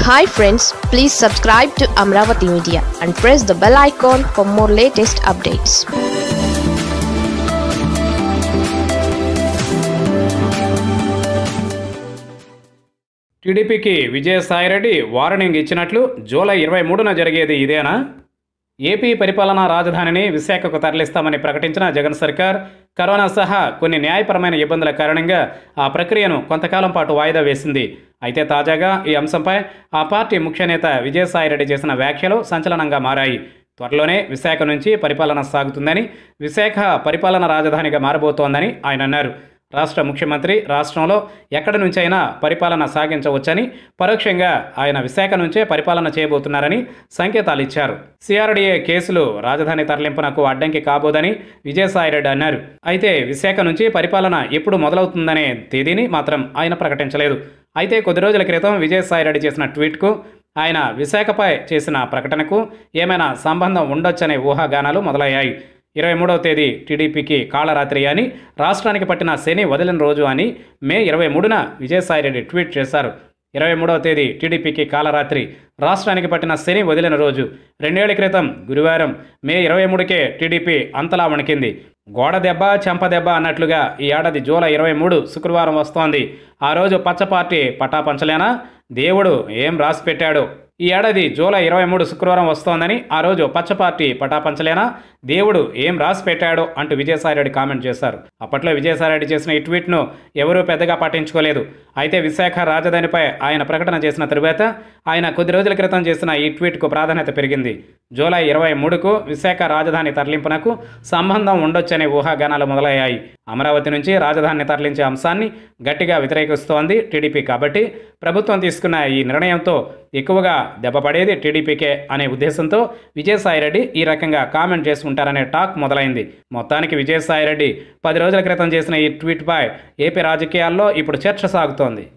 hi friends please subscribe to Amaravati media and press the bell icon for more latest updates టీడీపీకి Vijayasai Reddy warning ఇచ్చినట్లు July ఇరవై మూడున జరిగేది ఇదేనా ఏపీ పరిపాలనా రాజధానిని విశాఖకు తరలిస్తామని ప్రకటించిన జగన్ సర్కార్ కరోనా సహా కొన్ని న్యాయపరమైన ఇబ్బందుల కారణంగా ఆ ప్రక్రియను కొంతకాలం పాటు వాయిదా వేసింది అయితే తాజాగా ఈ అంశంపై ఆ పార్టీ ముఖ్య నేత విజయసాయిరెడ్డి చేసిన వ్యాఖ్యలు సంచలనంగా మారాయి త్వరలోనే విశాఖ నుంచి పరిపాలన సాగుతుందని విశాఖ పరిపాలన రాజధానిగా మారబోతోందని ఆయన అన్నారు రాష్ట్ర ముఖ్యమంత్రి రాష్ట్రంలో ఎక్కడి నుంచైనా పరిపాలన సాగించవచ్చని పరోక్షంగా ఆయన విశాఖ నుంచే పరిపాలన చేయబోతున్నారని సంకేతాలు ఇచ్చారు సిఆర్డీఏ కేసులు రాజధాని తరలింపునకు అడ్డంకి కాబోదని విజయసాయిరెడ్డి అన్నారు అయితే విశాఖ నుంచి పరిపాలన ఎప్పుడు మొదలవుతుందనే తేదీని మాత్రం ఆయన ప్రకటించలేదు అయితే కొద్ది రోజుల క్రితం విజయసాయిరెడ్డి చేసిన ట్వీట్కు ఆయన విశాఖపై చేసిన ప్రకటనకు ఏమైనా సంబంధం ఉండొచ్చనే ఊహాగానాలు మొదలయ్యాయి ఇరవై మూడవ తేదీ టీడీపీకి కాళరాత్రి అని రాష్ట్రానికి పట్టిన శని వదిలిన రోజు అని మే ఇరవై మూడున విజయసాయిరెడ్డి ట్వీట్ చేశారు ఇరవై మూడవ తేదీ టీడీపీకి కాలరాత్రి రాష్ట్రానికి పట్టిన శని వదిలిన రోజు రెండేళ్ల క్రితం గురువారం మే ఇరవై మూడుకే టీడీపీ అంతలా వణికింది గోడ దెబ్బ చెంప దెబ్బ అన్నట్లుగా ఈ ఏడాది జూలై ఇరవై మూడు శుక్రవారం వస్తోంది ఆ రోజు పచ్చ పార్టీ పటాపంచలేనా దేవుడు ఏం రాసి పెట్టాడు ఈ ఏడాది జూలై ఇరవై మూడు శుక్రవారం వస్తోందని ఆ రోజు పచ్చ పార్టీ పటాపంచలేనా దేవుడు ఏం రాసి పెట్టాడో అంటూ విజయసాయిరెడ్డి కామెంట్ చేశారు అప్పట్లో విజయసాయిరెడ్డి చేసిన ఈ ట్వీట్ను ఎవరూ పెద్దగా పట్టించుకోలేదు అయితే విశాఖ రాజధానిపై ఆయన ప్రకటన చేసిన తరువాత ఆయన కొద్ది రోజుల క్రితం చేసిన ఈ ట్వీట్కు ప్రాధాన్యత పెరిగింది జూలై ఇరవై మూడుకు విశాఖ రాజధాని తరలింపునకు సంబంధం ఉండొచ్చనే ఊహాగానాలు మొదలయ్యాయి అమరావతి నుంచి రాజధానిని తరలించే అంశాన్ని గట్టిగా వ్యతిరేకిస్తోంది టీడీపీ కాబట్టి ప్రభుత్వం తీసుకున్న ఈ నిర్ణయంతో ఎక్కువగా దెబ్బపడేది టీడీపీకే అనే ఉద్దేశంతో విజయసాయిరెడ్డి ఈ రకంగా కామెంట్ చేసుకుంటారనే టాక్ మొదలైంది మొత్తానికి విజయసాయిరెడ్డి పది రోజుల క్రితం చేసిన ఈ ట్వీట్పై ఏపీ రాజకీయాల్లో ఇప్పుడు చర్చ సాగుతోంది